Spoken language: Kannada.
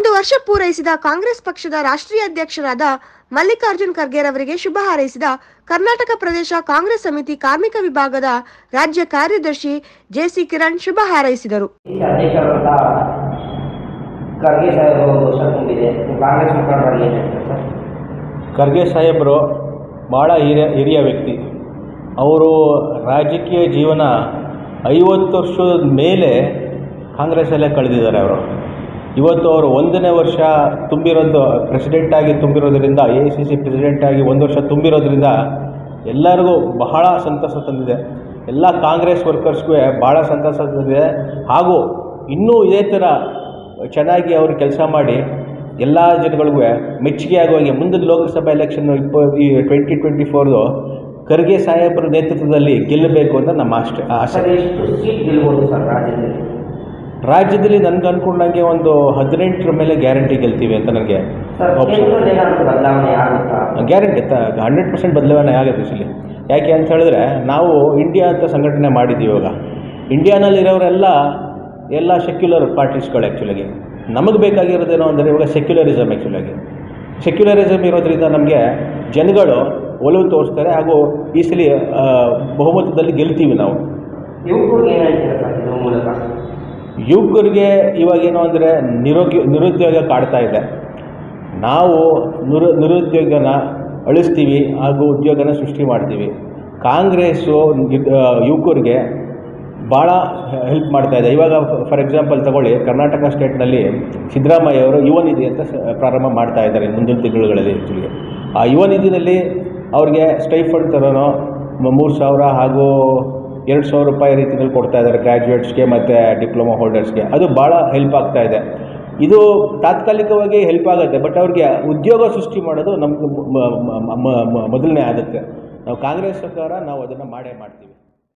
ಒಂದು ವರ್ಷ ಪೂರೈಸಿದ ಕಾಂಗ್ರೆಸ್ ಪಕ್ಷದ ರಾಷ್ಟ್ರೀಯ ಅಧ್ಯಕ್ಷರಾದ ಮಲ್ಲಿಕಾರ್ಜುನ್ ಖರ್ಗೆರವರಿಗೆ ಶುಭ ಹಾರೈಸಿದ ಕರ್ನಾಟಕ ಪ್ರದೇಶ ಕಾಂಗ್ರೆಸ್ ಸಮಿತಿ ಕಾರ್ಮಿಕ ವಿಭಾಗದ ರಾಜ್ಯ ಕಾರ್ಯದರ್ಶಿ ಜೆಸಿ ಕಿರಣ್ ಶುಭ ಹಾರೈಸಿದರು ಅಧ್ಯಕ್ಷರಾದಂಥ ಖರ್ಗೆ ಸಾಹೇಬರು ವರ್ಷ ತುಂಬಿದೆ ನೀವು ಕಾಂಗ್ರೆಸ್ ಮುಖಂಡರಾಗಿ ಏನು ಹೇಳ್ತೀರಾ ಸರ್ ಖರ್ಗೆ ಸಾಹೇಬರು ಭಾಳ ಹಿರಿಯ ಹಿರಿಯ ವ್ಯಕ್ತಿ ಅವರು ರಾಜಕೀಯ ಜೀವನ ಐವತ್ತು ವರ್ಷದ ಮೇಲೆ ಕಾಂಗ್ರೆಸ್ಸಲ್ಲೇ ಕಳೆದಿದ್ದಾರೆ ಅವರು ಇವತ್ತು ಅವರು ಒಂದನೇ ವರ್ಷ ತುಂಬಿರೋದು ಪ್ರೆಸಿಡೆಂಟಾಗಿ ತುಂಬಿರೋದ್ರಿಂದ ಎ ಐ ಸಿ ಸಿ ಪ್ರೆಸಿಡೆಂಟಾಗಿ ಒಂದು ವರ್ಷ ತುಂಬಿರೋದ್ರಿಂದ ಎಲ್ಲರಿಗೂ ಬಹಳ ಸಂತಸ ತಂದಿದೆ ಎಲ್ಲ ಕಾಂಗ್ರೆಸ್ ವರ್ಕರ್ಸ್ಗೂ ಭಾಳ ಸಂತಸ ತಂದಿದೆ ಹಾಗೂ ಇನ್ನೂ ಇದೇ ಥರ ಚೆನ್ನಾಗಿ ಅವರು ಕೆಲಸ ಮಾಡಿ ಎಲ್ಲ ಜನಗಳಿಗೂ ಮೆಚ್ಚುಗೆ ಆಗುವಾಗೆ ಮುಂದಿನ ಲೋಕಸಭಾ ಎಲೆಕ್ಷನ್ ಇಪ್ಪ ಈ ಟ್ವೆಂಟಿ ಟ್ವೆಂಟಿ ಫೋರ್ದು ಖರ್ಗೆ ಸಾಹೇಬರ ನೇತೃತ್ವದಲ್ಲಿ ಗೆಲ್ಲಬೇಕು ಅಂತ ನಮ್ಮ ಆಶೆ ಆಸೆ ಸರ್ ಎಷ್ಟು ಸೀಟ್ ಗೆಲ್ಬೋದು ಸರ್ ರಾಜ್ಯದಲ್ಲಿ ರಾಜ್ಯದಲ್ಲಿ ನನಗೆ ಅನ್ಕೊಂಡಂಗೆ ಒಂದು ಹದಿನೆಂಟರ ಮೇಲೆ ಗ್ಯಾರಂಟಿ ಗೆಲ್ತೀವಿ ಅಂತ ನನಗೆ ಸರ್ ಕೇಂದ್ರದಲ್ಲಿ ಏನಾದರೂ ಬದಲಾವಣೆ ಆಗುತ್ತಾ ಗ್ಯಾರಂಟಿ ಹಂಡ್ರೆಡ್ ಪರ್ಸೆಂಟ್ ಬದಲಾವಣೆ ಆಗುತ್ತೆ ಇಲ್ಲಿ ಯಾಕೆ ಅಂತ ಹೇಳಿದ್ರೆ ನಾವು ಇಂಡಿಯಾ ಅಂತ ಸಂಘಟನೆ ಮಾಡಿದ್ದೀವಿ ಇವಾಗ ಇಂಡಿಯಾನಲ್ಲಿರೋರೆಲ್ಲ ಎಲ್ಲ ಸೆಕ್ಯುಲರ್ ಪಾರ್ಟೀಸ್ಗಳು ಆ್ಯಕ್ಚುಲಾಗಿ ನಮಗೆ ಬೇಕಾಗಿರೋದೇನೋ ಅಂದರೆ ಇವಾಗ ಸೆಕ್ಯುಲರಿಸಮ್ ಆ್ಯಕ್ಚುಲಾಗಿ ಸೆಕ್ಯುಲರಿಸಮ್ ಇರೋದ್ರಿಂದ ನಮಗೆ ಜನಗಳು ಒಲವು ತೋರಿಸ್ತಾರೆ ಹಾಗೂ ಈ ಸಲ ಆ, ಬಹುಮತದಲ್ಲಿ ಗೆಲ್ತೀವಿ ನಾವು ಯುವಕರಿಗೆ ಏನು ಹೇಳ್ತೀರಾ ಸರ್ ಇದ್ರ ಮೂಲಕ ಯುವಕರಿಗೆ ಇವಾಗೇನು ಅಂದರೆ ನಿರೋಗ್ಯ ನಿರುದ್ಯೋಗ ಕಾಡ್ತಾ ಇದೆ ನಾವು ನಿರು ನಿರುದ್ಯೋಗನ ಅಳಿಸ್ತೀವಿ ಹಾಗೂ ಉದ್ಯೋಗನ ಸೃಷ್ಟಿ ಮಾಡ್ತೀವಿ ಕಾಂಗ್ರೆಸ್ಸು ನಿ- ಆ, ಯುವಕರಿಗೆ ಭಾಳ ಹೆಲ್ಪ್ ಮಾಡ್ತಾ ಇದೆ ಇವಾಗ ಫಾರ್ ಎಕ್ಸಾಂಪಲ್ ತಗೊಳ್ಳಿ ಕರ್ನಾಟಕ ಸ್ಟೇಟ್ನಲ್ಲಿ ಸಿದ್ದರಾಮಯ್ಯ ಅವರು ಯುವ ನಿಧಿ ಅಂತ ಸ- ಪ್ರಾರಂಭ ಮಾಡ್ತಾ ಇದ್ದಾರೆ ಮುಂದಿನ ತಿಂಗಳುಗಳಲ್ಲಿ ಆ್ಯಕ್ಚುಲಿ ಆ ಯುವ ನಿಧಿನಲ್ಲಿ ಅವ್ರಿಗೆ ಸ್ಟೈಫಂಡ್ ಥರನೋ ಮೂರು ಸಾವಿರ ಹಾಗೂ ಎರಡು ಸಾವಿರ ರೂಪಾಯಿ ರೀತಿಯಲ್ಲಿ ಕೊಡ್ತಾ ಇದ್ದಾರೆ ಗ್ರ್ಯಾಜುಯೇಟ್ಸ್ಗೆ ಮತ್ತು ಡಿಪ್ಲೊಮಾ ಹೋಲ್ಡರ್ಸ್ಗೆ ಅದು ಭಾಳ ಹೆಲ್ಪ್ ಆಗ್ತಾ ಇದೆ ಇದು ತಾತ್ಕಾಲಿಕವಾಗಿ ಹೆಲ್ಪ್ ಆಗುತ್ತೆ ಬಟ್ ಅವ್ರಿಗೆ ಉದ್ಯೋಗ ಸೃಷ್ಟಿ ಮಾಡೋದು ನಮ್ಗೆ ಮ- ಮ- ಮ- ಮ- ಮೊದಲನೇ ಆಗುತ್ತೆ ನಾವು ಕಾಂಗ್ರೆಸ್ ಸರ್ಕಾರ ನಾವು ಅದನ್ನು ಮಾಡೇ ಮಾಡ್ತೀವಿ